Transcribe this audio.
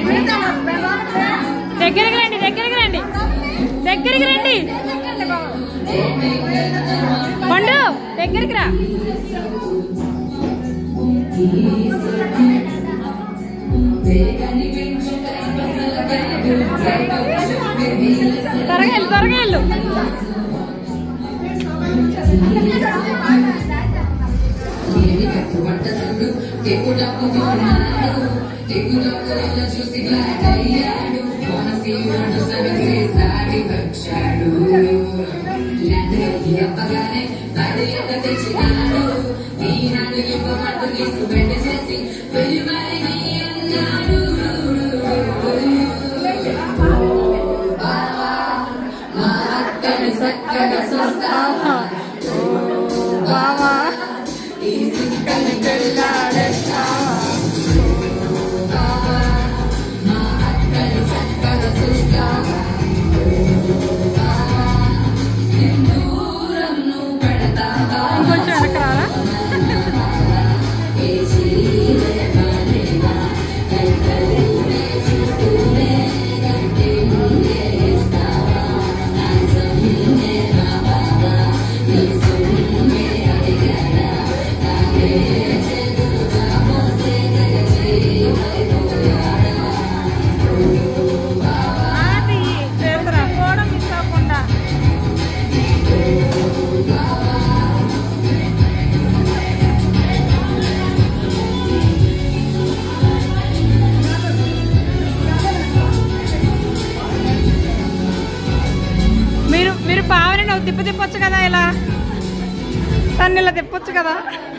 దగ్గరికి రండి దగ్గరికి రండి దగ్గరికి రండి పండు దగ్గరికి రా త్వరగా వెళ్ళు త్వరగా వెళ్ళు బావా ఇంకొంచెం వెనక రారా అది చేతురా పోవడం మిస్ అవ్వకుండా మీరు మీరు పావని నువ్వు తిప్ప తిప్పొచ్చు కదా ఇలా తను ఇలా తిప్పొచ్చు కదా